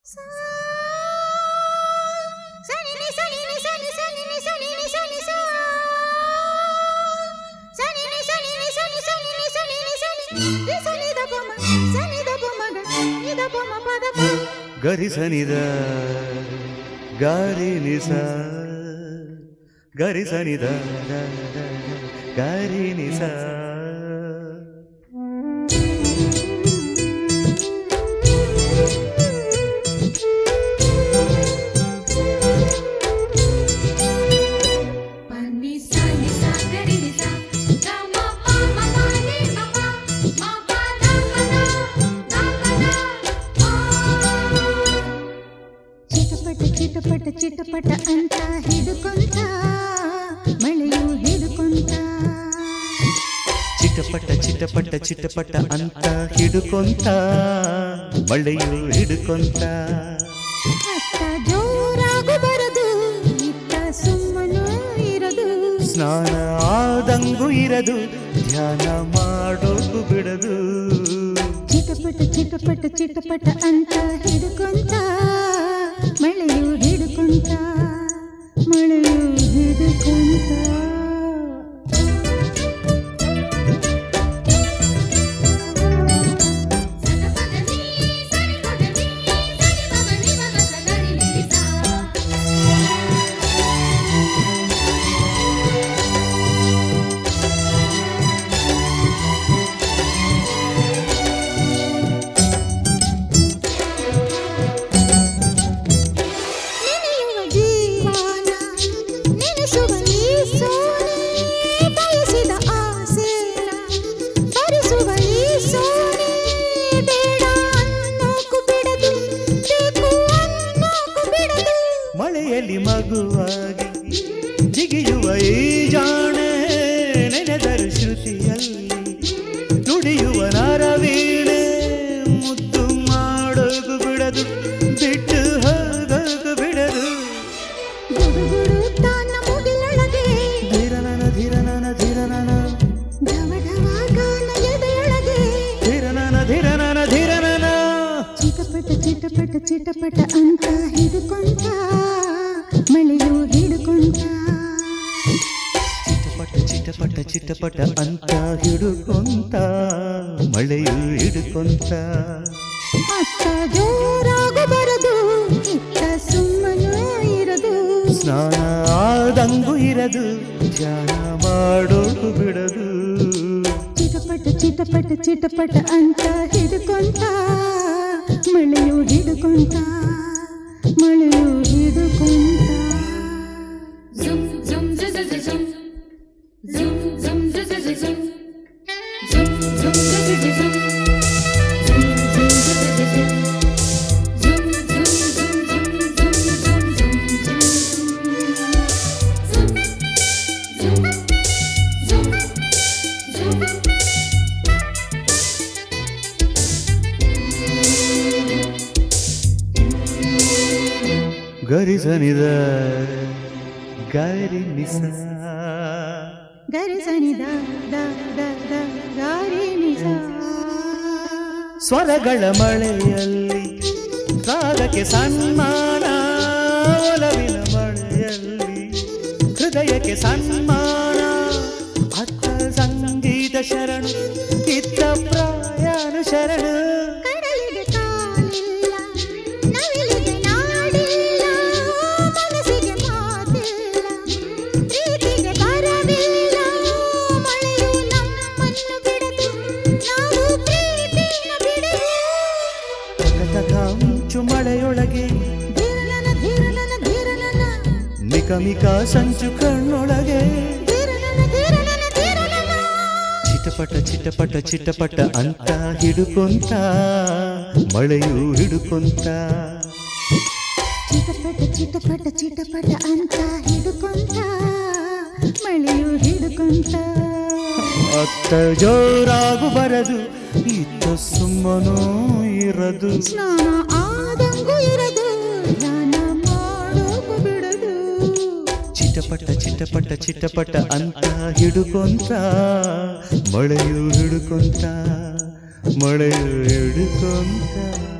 ಗರಿ ಸನಿದ ಗಾರಿ ನಿಸ ಗರಿ ಸನಿದ ದ, ದ, ದ, ಗಾರಿ ನಿಸ ಚಿಟಪಟ ಚಿಟಪಟ ಚಿಟಪಟ ಅಂತ ಹಿಡುಕೊಂತ ಮಳೆಯು ಹಿಡುಕೊಂತ ಚಿಟಪಟ ಚಿಟಪಟ ಚಿಟಪಟ ಅಂತ ಹಿಡುಕೊಂತ ಮಳೆಯು ಹಿಡುಕೊಂತ ಅತ್ತ ಜೋರಾಗು ಬರದು ಇತ್ತ ಸುಮ್ಮನು ಇರದು ಸ್ನಾನ ಆದಂಗೂ ಇರದು ಧ್ಯಾನ ಮಾಡೋಕು ಬಿಡದು ಚಿಟಪಟ ಚಿಟಪಟ ಚಿಟಪಟ ಅಂತ ಹಿಡುಕೊಂತ ಮಳೆಯು ಹಿಡುಕೊಂತ ಮಳೆಯು ಹಿಡುಕೊಂತ ನೆನೆಯುವ ಜೀವನ ನೆನೆಸುವ ಈ ಸೋನೆ ಬಯಸಿದ ಆಸೆನ ಭರಿಸುವ ಈ ಸೋನೆ ಬೇಡ ಅನ್ನೋಕು ಬಿಡದು ಬೇಕು ಅನ್ನೋಕು ಬಿಡದು ಮಳೆಯಲ್ಲಿ ಮಗುವಾಗಿ ಜಿಗಿಯುವ ಈ ಜಾಣೆ ನೆನೆದರು ಶ್ರುತಿಯಲ್ಲಿ ನುಡಿಯುವ ನರವೀಣೆ ಮುದ್ದು ಮಾಡೋಕು ಬಿಡದು ಬಿಟ್ಟು ಹೋಗೋಕು ಬಿಡದು ಗುಡುಗುಡು ತಾನ ಮುಗಿಲೊಳಗೆ ಧಿರನನ ಧಿರನನ ಧಿರನನ ಢವ ಢವ ಗಾನ ಎದೆಯೊಳಗೆ ಧಿರನನ ಧಿರನನ ಧಿರನನ ಚಿಟಪಟ ಚಿಟಪಟ ಚಿಟಪಟ ಅಂತ ಹಿಡುಕೊಂತ ಮಳೆಯು ಹಿಡುಕೊಂತ ಚಿಟಪಟ ಚಿಟಪಟ ಚಿಟಪಟ ಅಂತ ಹಿಡುಕೊಂತ ಮಳೆಯು ಹಿಡುಕೊಂತ ಅತ್ತ ಜೋರಾಗು ಬರದು ಇತ್ತ ಸುಮ್ಮನು ಇರದು ಸ್ನಾನ ಆದಂಗೂ ಇರದು ಧ್ಯಾನ ಮಾಡೋಕು ಬಿಡದು ಚಿಟಪಟ ಚಿಟಪಟ ಚಿಟಪಟ ಅಂತ ಹಿಡುಕೊಂತ ಮಳೆಯು ಹಿಡುಕೊಂತ ಮಳೆಯು ಹಿಡುಕೊಂತ ಗರಿಸನಿದ ಗರಿ ನಿಸ ಗರಿ ಸನಿ ದ ದ ದ ದ ಗಾರಿ ನಿಸ ಸ್ವರಗಳ ಮಳೆಯಲ್ಲಿ ರಾಗಕ್ಕೆ ಸನ್ಮಾನ ಒಲವಿನ ಮಳೆಯಲ್ಲಿ ಹೃದಯಕ್ಕೆ ಸನ್ಮಾನ ಅತ್ತ ಸಂಗೀತ ಶರಣು ಇತ್ತ ಪ್ರಾಯಾಣ ಶರಣು ಕಡಲಿಗೆ ಕಾಲಿಲ್ಲ ನವಿಲಿಗೆ ನಾಡಿಲ್ಲ ಮನಸ್ಸಿಗೆ ಮಾತಿಲ್ಲ ಪ್ರೀತಿಗೆ ಬರವಿಲ್ಲ ಮಳೆಯು ನಮ್ಮನ್ನು ಬಿಡದು ನಾವು ಪ್ರೀತಿನ ಬಿಡದು ತಕ ಮಿಂಚು ಮಳೆಯೊಳಗೆ ಧೀರನನ ಧೀರನನ ಧೀರನನ ನಿಕಮಿಕ ಸಂಚು ಕಣ್ಣೊಳಗೆ ಧೀರನನ ಧೀರನನ ಧೀರನನ ಚಿಟಪಟ ಚಿಟಪಟ ಚಿಟಪಟ ಅಂತ ಹಿಡುಕೊಂತ ಮಳೆಯು ಹಿಡುಕೊಂತ ಚಿಟಪಟ ಚಿಟಪಟ ಚಿಟಪಟ ಅಂತ ಹಿಡುಕೊಂತ ಮಳೆಯು ಹಿಡುಕೊಂತ ಅತ್ತ ಜೋರಾಗು ಬರದು ಇತ್ತ ಸುಮ್ಮನೂ ಇರದು ಸ್ನಾನ ಆದಂಗೂ ಇರದು ಧ್ಯಾನ ಮಾಡೋಕು ಬಿಡದು ಚಿಟಪಟ ಚಿಟಪಟ ಚಿಟಪಟ ಅಂತ ಹಿಡುಕೊಂತ ಮಳೆಯು ಹಿಡುಕೊಂತ ಮಳೆಯು ಹಿಡುಕೊಂತ